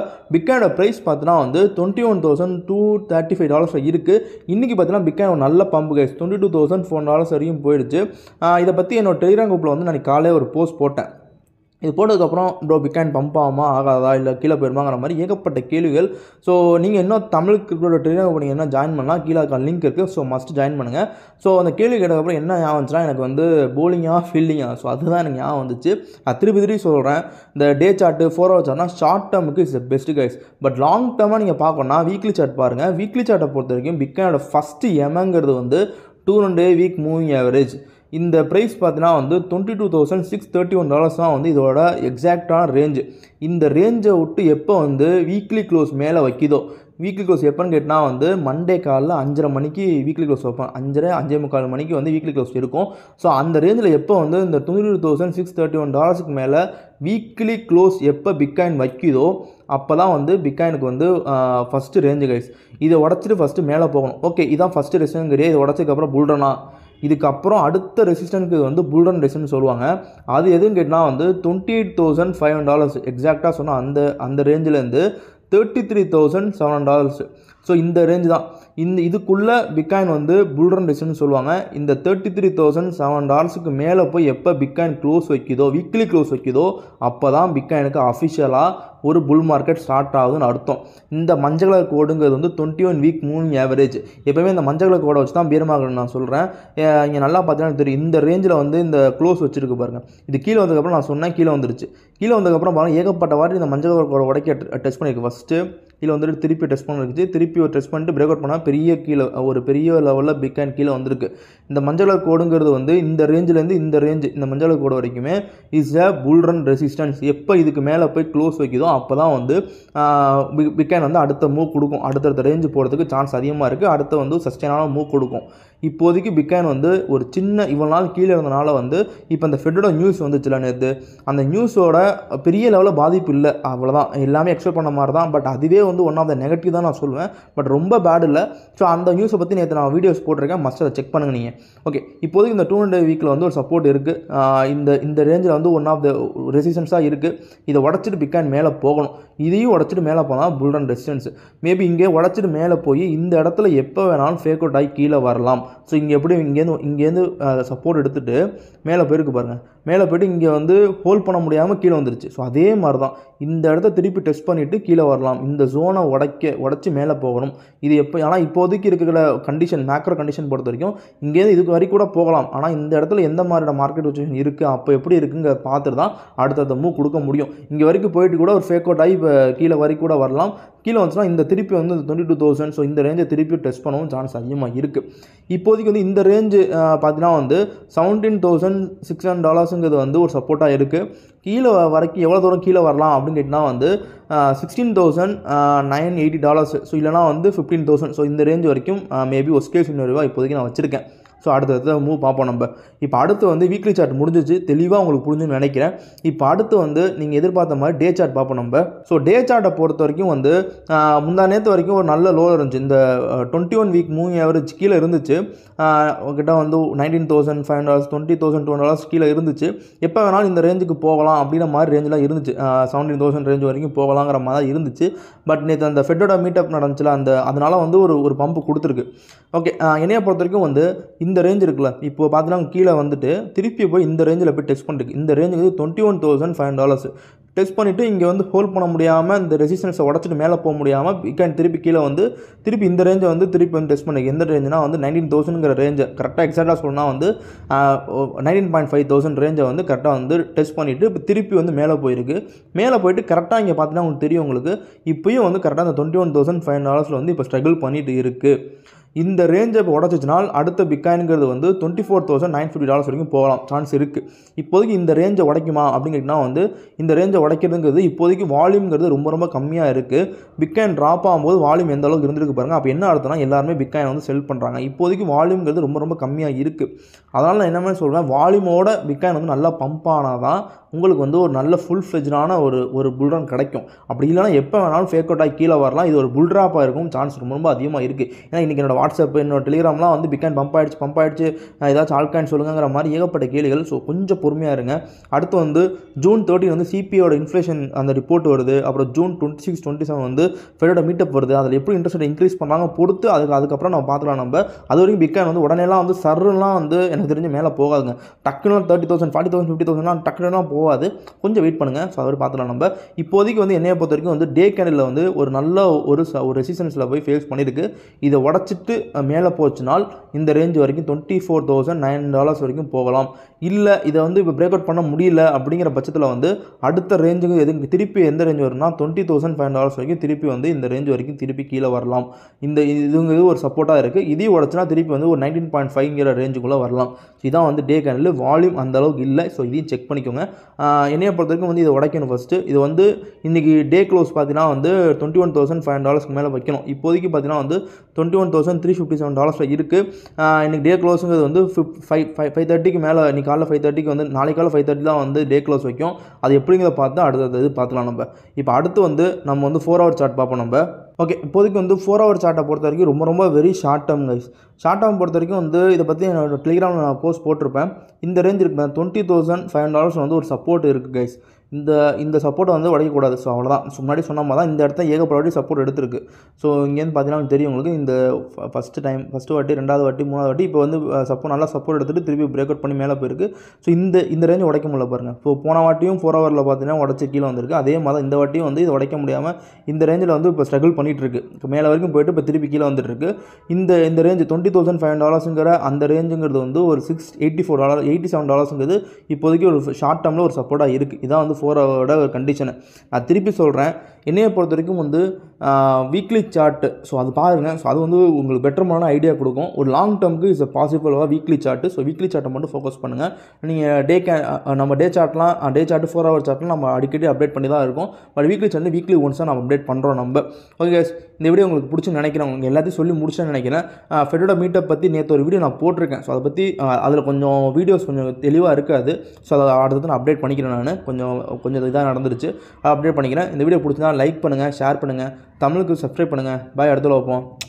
பிட்காயினோட price பார்த்தீங்கன்னா வந்து twenty one thousand two thirty five dollars இருக்குது இன்றைக்கி பார்த்தீங்கன்னா பிட்காயின் ஒரு நல்ல pump guys twenty two thousand four dollars வரைக்கும் போயிடுச்சு ஆஹ் இதை பற்றி என்னோட டெலிகிராம் குரூப்பில் வந்து நான் காலையே ஒரு போஸ்ட் போட்டேன் இது போட்டதுக்கப்புறம் ப்ரோ பிட்காயின் பம்ப் ஆகுமா ஆகாதா இல்லை கீழே போயிருமாங்கிற மாதிரி ஏகப்பட்ட கேள்விகள் ஸோ நீங்கள் இன்னும் தமிழ் கிரிக்கெட்டோட டெலிகிராம் நீங்கள் என்ன ஜாயின் பண்ணலாம் கீழே இருக்க லிங்க் இருக்குது ஸோ மஸ்ட் ஜாயின் பண்ணுங்கள் ஸோ அந்த கேள்வி கேட்டதுக்கப்புறம் என்ன ஞாபகம் வந்துச்சுன்னா எனக்கு வந்து போலிங்கா ஃபீல்டிங்கா ஸோ அதுதான் எனக்கு ஞாபகம் வந்துச்சு நான் திருப்பி திருப்பி சொல்கிறேன் இந்த டே சார்ட்டு ஃபோர் ஹவர் சார்ட்னா ஷார்ட் டேர்முக்கு is best guys but long டேர்மாக நீங்கள் பார்க்கணும்னா வீக்லி சார்ட் பாருங்கள் வீக்லி சார்ட்டை பொறுத்த வரைக்கும் பிட்காயினோட ஃபஸ்ட்டு எமங்கிறது வந்து two day week moving average இந்த ப்ரைஸ் பார்த்தீங்கன்னா வந்து twenty two thousand six thirty one dollars தான் வந்து இதோட எக்ஸாக்டான ரேஞ்சு இந்த ரேஞ்சை விட்டு எப்போ வந்து வீக்லி க்ளோஸ் மேலே வைக்கிதோ வீக்லி க்ளோஸ் எப்போன்னு கேட்டால் வந்து மண்டே காலைல அஞ்சரை மணிக்கு வீக்லி க்ளோஸ் வைப்பேன் அஞ்சரை அஞ்சே முக்கால் மணிக்கு வந்து வீக்லி க்ளோஸ் இருக்கும் ஸோ அந்த ரேஞ்சில் எப்போ வந்து இந்த twenty two thousand six thirty one டாலர்ஸுக்கு மேலே வீக்லி க்ளோஸ் எப்போ பிட்காயின் வைக்குதோ அப்போ தான் வந்து பிட்காயினுக்கு வந்து ஃபஸ்ட்டு ரேஞ்சு கைஸ் இதை உடச்சிட்டு ஃபஸ்ட்டு மேலே போகணும் ஓகே இதான் ஃபஸ்ட்டு ரெசிஸ்டன்ஸ் இதை உடச்சதுக்கப்புறம் புல்டனா இதுக்கப்புறம் அடுத்த ரெசிஸ்டனுக்கு வந்து புல்டன் ரெசிஸ்டன் சொல்லுவாங்க அது எதுன்னு கேட்டால் வந்து twenty eight thousand five hundred dollars எக்ஸாக்டாக சொன்னால் அந்த அந்த ரேஞ்சிலேருந்து thirty three thousand seven hundred dollars so இந்த ரேஞ்ச் தான் இந்த இதுக்குள்ளே பிட்காயின் வந்து புல்ரன் ரெசிஸ்டன் சொல்லுவாங்க இந்த தேர்ட்டி த்ரீ தௌசண்ட் செவன் டாலர்ஸுக்கு மேலே போய் எப்போ பிட்காயின் க்ளோஸ் வைக்குதோ வீக்லி க்ளோஸ் வைக்குதோ அப்போ தான் பிட்காயினுக்கு அஃபிஷியலாக ஒரு புல் மார்க்கெட் ஸ்டார்ட் ஆகுதுன்னு அர்த்தம் இந்த மஞ்சள் கலர் கோடுங்கிறது வந்து டுவெண்ட்டி ஒன் வீக் மூணு ஆவரேஜ் எப்போவுமே இந்த மஞ்சள் கலர் கோடை வச்சு தான் பீரமாகணும் நான் சொல்கிறேன் இங்கே நல்லா பார்த்தீங்கன்னா தெரியும் இந்த ரேஞ்சில் வந்து இந்த க்ளோஸ் வச்சிருக்கு பாருங்கள் இது கீழே வந்ததுக்கப்புறம் நான் சொன்னேன் கீழே வந்துருச்சு கீழே வந்ததுக்கப்புறம் பாருங்கள் ஏகப்பட்ட வாட்டி இந்த மஞ்சள் கலர் கோடை உடைக்க டெஸ்ட் பண்ணியிருக்கு ஃபஸ்ட்டு கீழே வந்துட்டு திருப்பி டெஸ்ட் பண்ணிருக்குச்சு திருப்பி ஒரு டெஸ்ட் பண்ணிட்டு பிரேக் அவுட் பண்ணால் பெரிய கீழே ஒரு பெரிய லெவலில் பிக் அண்ட் கீழே வந்திருக்கு இந்த மஞ்சள் கலர் கோடுங்கிறது வந்து இந்த ரேஞ்சிலேருந்து இந்த ரேஞ்சு இந்த மஞ்சள் கலர் கோடு வரைக்குமே is a bull run resistance எப்போ இதுக்கு மேலே போய் க்ளோஸ் வைக்குதோ அப்போ தான் வந்து பிக்கேன் வந்து அடுத்த மூவ் கொடுக்கும் அடுத்தடுத்த ரேஞ்சு போகிறதுக்கு சான்ஸ் அதிகமாக இருக்குது அடுத்த வந்து சஸ்டெயினான மூவ் கொடுக்கும் இப்போதைக்கு பிக்கேன் வந்து ஒரு சின்ன இவ்வளோ நாள் கீழே இருந்தனால வந்து இப்போ இந்த ஃபெட்டோட நியூஸ் வந்துச்சுல நேற்று அந்த நியூஸோட பெரிய லெவலில் பாதிப்பு இல்லை அவ்வளோதான் எல்லாமே எக்ஸ்பெக்ட் பண்ண மாதிரி தான் பட் அதுவே வந்து ஒன் ஆஃப் த நெகட்டிவ் தான் நான் சொல்லுவேன் பட் ரொம்ப பேட் இல்லை ஸோ அந்த நியூஸை பற்றி நேற்று நான் வீடியோஸ் போட்டிருக்கேன் மஸ்ட் அதை செக் பண்ணுங்க நீங்கள் ஓகே இப்போதைக்கு இந்த டூ ஹண்ட்ரட் வீக்கில் வந்து ஒரு சப்போர்ட் இருக்குது இந்த இந்த ரேஞ்சில் வந்து ஒன் ஆஃப் த ரெசிஸ்டன்ஸாக இருக்குது இதை உடச்சிட்டு பிக்கான் மேலே போகணும் இதையும் உடச்சிட்டு மேலே போனால் புல்டன் ரெசிஸ்டன்ஸ் மேபி இங்கே உடச்சிட்டு மேலே போய் இந்த இடத்துல எப்போ வேணாலும் ஃபேக் அவுட் ஆகி கீழே வரலாம் ஸோ இங்கே எப்படி இங்கேருந்து இங்கேருந்து சப்போர்ட் எடுத்துகிட்டு மேலே போயிருக்கு பாருங்கள் மேலே போயிட்டு இங்கே வந்து ஹோல்ட் பண்ண முடியாமல் கீழே வந்துருச்சு ஸோ அதே மாதிரி தான் இந்த இடத்த திருப்பி டெஸ்ட் பண்ணிவிட்டு கீழே வரலாம் இந்த ஜோனை உடைக்க உடச்சி மேலே போகணும் இது எப்போ ஆனால் இப்போதைக்கு இருக்கிற கண்டிஷன் மேக்ரோ கண்டிஷன் பொறுத்த வரைக்கும் இங்கேருந்து இதுக்கு வரைக்கும் கூட போகலாம் ஆனால் இந்த இடத்துல எந்த மாதிரியான மார்க்கெட் சுச்சுவேஷன் இருக்குது அப்போ எப்படி இருக்குங்க பார்த்துட்டு தான் அடுத்தடுத்த மூவ் கொடுக்க முடியும் இங்கே வரைக்கும் போயிட்டு கூட ஒரு ஃபேக் அவுட் ஆகி இப்போ கீழே வரைக்கும் கூட வரலாம் கீழே வந்துச்சுன்னா இந்த திருப்பி வந்து டுவெண்ட்டி டூ தௌசண்ட் ஸோ இந்த ரேஞ்சை திருப்பி டெஸ்ட் பண்ணவும் சான்ஸ் அதிகமாக இருக்குது இப்போதைக்கு வந்து இந்த ரேஞ்சு பார்த்தீங்கன்னா வந்து செவன்டீன் தௌசண்ட் சிக்ஸ் ஹண்ட்ரட் டாலர்ஸுங்கிறது வந்து ஒரு சப்போர்ட்டாக இருக்குது கீழே வரைக்கும் எவ்வளோ தூரம் கீழே வரலாம் அப்படின்னு கேட்டால் வந்து sixteen thousand nine eighty dollars so இல்லைனா வந்து ஃபிஃப்டீன் தௌசண்ட் ஸோ இந்த ரேஞ்ச் வரைக்கும் மேபி ஒரு ஸ்கேல் சின்னரிவா இப்போதைக்கு நான் வச்சுருக்கேன் ஸோ அடுத்தடுத்த மூவ் பார்ப்போம் நம்ம இப்போ அடுத்து வந்து வீக்லி சார்ட் முடிஞ்சிச்சு தெளிவாக உங்களுக்கு புரிஞ்சுன்னு நினைக்கிறேன் இப்போ அடுத்து வந்து நீங்கள் எதிர்பார்த்த மாதிரி டே சார்ட் பார்ப்போம் நம்ம ஸோ டே சார்ட்டை பொறுத்த வரைக்கும் வந்து ஆஹ், முந்தா நேற்று வரைக்கும் ஒரு நல்ல லோ இருந்துச்சு இந்த twenty one week moving average கீழே இருந்துச்சு ஆஹ், கிட்ட வந்து nineteen thousand five hundred twenty thousand two hundred கீழே இருந்துச்சு எப்போ வேணாலும் இந்த ரேஞ்சுக்கு போகலாம் அப்படின்ற மாதிரி ரேஞ்செலாம் இருந்துச்சு செவன்டீன் தௌசண்ட் ரேஞ்ச் வரைக்கும் போகலாங்கிற மாதிரி தான் இருந்துச்சு பட் நேற்று அந்த ஃபெட்டோட மீட்டப் நடந்துச்சுல அந்த அதனால் வந்து ஒரு ஒரு பம்பு கொடுத்துருக்கு ஓகே என்னைய பொறுத்த வரைக்கும் வந்து இந்த ரேஞ்ச் இருக்குல்ல இப்போ பார்த்தீங்கன்னா கீழே வந்துட்டு திருப்பி போய் இந்த ரேஞ்சில் போய் டெஸ்ட் பண்ணிருக்கு இந்த ரேஞ்சுக்கு twenty one thousand five dollars test பண்ணிவிட்டு இங்கே வந்து ஹோல்ட் பண்ண முடியாமல் இந்த ரெசிஸ்டன்ஸை உடச்சிட்டு மேலே போக முடியாமல் பிகான் திருப்பி கீழே வந்து திருப்பி இந்த ரேஞ்சை வந்து திருப்பி வந்து டெஸ்ட் பண்ணிருக்கு எந்த ரேஞ்சுனா வந்து நைன்டீன் தௌசண்ட்ங்கிற ரேஞ்சை கரெக்டாக எக்ஸாக்டாக சொல்லணும்னா வந்து நைன்டீன் பாயிண்ட் ஃபைவ் தௌசண்ட் ரேஞ்சை வந்து கரெக்டாக வந்து டெஸ்ட் பண்ணிவிட்டு இப்போ திருப்பி வந்து மேலே போயிருக்கு மேலே போயிட்டு கரெக்டாக இங்கே பார்த்தீங்கன்னா உங்களுக்கு தெரியும் உங்களுக்கு இப்பயும் வந்து கரெக்டாக அந்த டுவெண்ட்டி ஒன் தௌசண்ட் ஃபைவ் டாலர்ஸில் வந்து இப்போ ஸ்ட்ரகிள் பண்ணிட்டு இருக்குது இந்த ரேஞ்சை இப்போ உடச்சிச்சினால் அடுத்த பிக்காயின்ங்கிறது வந்து twenty four thousand nine fifty dollars வரைக்கும் போகலாம் சான்ஸ் இருக்குது இப்போதைக்கு இந்த ரேஞ்சை உடைக்குமா அப்படின்னு கேட்டிங்கன்னா வந்து இந்த ரேஞ்சை உடைக்கிறதுங்கிறது இப்போதைக்கு வால்யூம்ங்கிறது ரொம்ப ரொம்ப கம்மியாக இருக்குது பிக்காயின் ட்ராப் ஆகும்போது வால்யூம் எந்த அளவுக்கு இருந்திருக்கு பாருங்க அப்போ என்ன அர்த்தம்னா எல்லாருமே பிக்காயின் வந்து செல் பண்ணுறாங்க இப்போதைக்கு வால்யூம்ங்கிறது ரொம்ப ரொம்ப கம்மியாக இருக்குது அதனால் நான் என்ன மாதிரி சொல்கிறேன் வால்யூமோட பிக்காயின் வந்து நல்லா பம்ப் ஆனால் தான் உங்களுக்கு வந்து ஒரு நல்ல ஃபுல் ஃப்ளெஜ்டான ஒரு ஒரு புல்ரன் கிடைக்கும் அப்படி இல்லைனா எப்போ வேணாலும் ஃபேக் அவுட் ஆகி கீழே வரலாம் இது ஒரு புல்ட்ராப்பாக இருக்கும் சான்ஸ் ரொம்ப ரொம்ப அதிகமாக இருக்குது ஏன்னா இன்றைக்கி என்னோட வாட்ஸ்அப் என்னோட டெலிகிராம்லாம் வந்து பிக்கான் பம்ப் ஆயிடுச்சு பம்ப் ஆயிடுச்சு அஹ் ஏதாச்சும் ஆல்காயின் சொல்லுங்கிற மாதிரி ஏகப்பட்ட கேள்விகள் ஸோ கொஞ்சம் பொறுமையாக இருங்க அடுத்து வந்து ஜூன் தேர்ட்டின் வந்து சிபிஐயோட இன்ஃப்ளேஷன் அந்த ரிப்போர்ட் வருது அப்புறம் June twenty six twenty seven வந்து ஃபெடோட மீட்டப் வருது அதில் எப்படி இன்ட்ரெஸ்ட் இன்க்ரீஸ் பண்ணாங்க பொறுத்து அதுக்கு அதுக்கப்புறம் நம்ம பார்த்துக்கலாம் நம்ம அது வரைக்கும் பிக்கான் வந்து உடனேலாம் வந்து சர்லாம் வந்து எனக்கு தெரிஞ்சு மேலே போகாதுங்க டக்குன்னு thirty thousand forty thousand fifty தௌசண்ட்லாம் டக்குனுலாம் போகாது கொஞ்சம் வெயிட் பண்ணுங்கள் ஸோ அது பார்த்துக்கலாம் நம்ம இப்போதைக்கு வந்து என்னைய பொறுத்த வரைக்கும் வந்து டே கேண்டில் வந்து ஒரு நல்ல ஒரு ச- ஒரு ரெசிஸ்டன்ஸில் போய் ஃபேஸ் பண்ணியிருக்கு இதை உடச்சிட்டு அஹ், மேலே போச்சுனால் இந்த ரேஞ்ச் வரைக்கும் twenty four thousand nine dollars வரைக்கும் போகலாம் இல்லை இதை வந்து இப்போ பிரேக் அவுட் பண்ண முடியல அப்படிங்கிற பட்சத்தில் வந்து அடுத்த ரேஞ்சுக்கு எதுக்கு திருப்பி எந்த ரேஞ்ச் வரும்னா டுவெண்ட்டி தௌசண்ட் ஃபைவ் டாலர்ஸ் வரைக்கும் திருப்பி வந்து இந்த ரேஞ்ச் வரைக்கும் திருப்பி கீழே வரலாம் இந்த இதுங்க இது ஒரு சப்போர்ட்டாக இருக்குது இதையும் உடச்சுனா திருப்பி வந்து ஒரு நைன்டீன் பாயிண்ட் ஃபைவ்ங்கிற ரேஞ்சுக்குள்ளே வரலாம் ஸோ இதான் வந்து டே கேண்டில் வால்யூம் அந்த அளவுக்கு இல்லை ஸோ இதையும் செக் பண்ணிக்கோங்க ஆஹ் என்னைய பொறுத்த வரைக்கும் வந்து இதை உடைக்கணும் ஃபஸ்ட்டு இது வந்து இன்றைக்கி டே க்ளோஸ் பார்த்தீங்கன்னா வந்து டுவெண்ட்டி ஒன் தௌசண்ட் ஃபைவ் டாலர்ஸ்க்கு மேலே வைக்கணும் இப்போதைக்கு பார்த்தீங்கன்னா வந்து twenty one thousand three fifty seven டாலர்ஸில் இருக்குது இன்றைக்கி டே க்ளோஸுங்கிறது வந்து ஃபிஃப் ஃபைவ் ஃபைவ் ஃபைவ் தேர்ட்டிக்கு மேலே இன்னைக்கு காலைல ஃபைவ் தேர்ட்டிக்கு வந்து நாளைக்கு காலை ஃபைவ் தேர்ட்டி தான் வந்து டே க்ளோஸ் வைக்கும் அது எப்படிங்கிறத பார்த்து அடுத்தது இது பார்த்துக்கலாம் நம்ம இப்போ அடுத்து வந்து நம்ம வந்து ஃபோர் ஹவர் சார்ட் பார்ப்போம் நம்ம ஓகே இப்போதைக்கு வந்து ஃபோர் ஹவர் சார்ட்டை பொறுத்த வரைக்கும் ரொம்ப ரொம்ப very short term guys short term பொறுத்த வரைக்கும் வந்து இதை பற்றி என்னோட டெலிகிராமில் நான் போஸ்ட் போட்டிருப்பேன் இந்த ரேஞ்ச் இருக்கு டுவெண்ட்டி தௌசண்ட் ஃபைவ் டாலர்ஸ் வந்து ஒரு சப்போர்ட் இருக்குது கைஸ் இந்த இந்த சப்போர்ட்டை வந்து உடைக்கக்கூடாது ஸோ அவ்வளோதான் ஸோ முன்னாடி சொன்ன மாதிரி தான் இந்த இடத்த ஏகப்பட்ட வாட்டி சப்போர்ட் எடுத்திருக்கு ஸோ இங்கேருந்து பார்த்தீங்கன்னா தெரியும் உங்களுக்கு இந்த ஃபஸ்ட்டு டைம் ஃபஸ்ட்டு வாட்டி ரெண்டாவது வாட்டி மூணாவது வாட்டி இப்போ வந்து சப்போர்ட் நல்லா சப்போர்ட் எடுத்துகிட்டு திருப்பி பிரேக் அவுட் பண்ணி மேலே போயிருக்கு ஸோ இந்த இந்த ரேஞ்ச் உடைக்க முடியல பாருங்கள் இப்போ போன வாட்டியும் ஃபோர் ஹவரில் பார்த்தீங்கன்னா உடச்சி கீழே வந்திருக்கு அதே மாதிரி தான் இந்த வாட்டியும் வந்து இது உடைக்க முடியாமல் இந்த ரேஞ்சில் வந்து இப்போ ஸ்ட்ரகிள் பண்ணிட்டு இருக்கு இப்போ மேலே வரைக்கும் போயிட்டு இப்போ திருப்பி கீழே வந்துட்டு இருக்கு இந்த இந்த ரேஞ்ச் டுவெண்ட்டி தௌசண்ட் ஃபைவ் டாலர்ஸுங்கிற அந்த ரேஞ்சுங்கிறது வந்து ஒரு six eighty four dollar eighty seven டாலர்ஸுங்கிறது இப்போதைக்கு ஒரு ஷார்ட் டேர்மில் ஒரு சப்போர்ட்டாக இருக்குது இதான் வந்து ஃபோர் ஹவரோட ஒரு கண்டிஷனு நான் திருப்பி சொல்கிறேன் என்னையை பொறுத்த வரைக்கும் வந்து வீக்லி சார்ட்டு ஸோ அது பாருங்கள் ஸோ அது வந்து உங்களுக்கு பெட்டர்மான ஐடியா கொடுக்கும் ஒரு லாங் டேர்முக்கு இஸ் பாசிபிளாக வீக்லி சார்ட்டு ஸோ வீக்லி சார்ட்டை மட்டும் ஃபோக்கஸ் பண்ணுங்கள் நீங்கள் டே கே நம்ம டே சார்ட்லாம் டே சார்ட்டு ஃபோர் ஹவர் சார்ட்லாம் நம்ம அடிக்கடி அப்டேட் பண்ணி தான் இருக்கோம் பட் வீக்லி சார்ட் வீக்லி ஒன்ஸாக நம்ம அப்டேட் பண்ணுறோம் நம்ம ஓகே guys, இந்த வீடியோ உங்களுக்கு பிடிச்சுன்னு நினைக்கிறேன் உங்களுக்கு எல்லாத்தையும் சொல்லி முடிச்சேன்னு நினைக்கிறேன் ஃபெடோட மீட்டப் பற்றி நேற்று ஒரு வீடியோ நான் போட்டிருக்கேன் ஸோ அதை பற்றி அதில் கொஞ்சம் வீடியோஸ் கொஞ்சம் தெளிவாக இருக்காது ஸோ அதை அடுத்தது நான் அப்டேட் பண்ணிக்கிறேன் நான் கொஞ்சம் கொஞ்சம் இதாக நடந்துருச்சு அதை அப்டேட் பண்ணிக்கிறேன் இந்த வீடியோ பிடிச்சிருந்தா லைக் பண்ணுங்கள் ஷேர் பண்ணுங்கள் தமிழுக்கு சப்ஸ்கிரைப் பண்ணுங்கள் பாய் அடுத்த வைப்போம்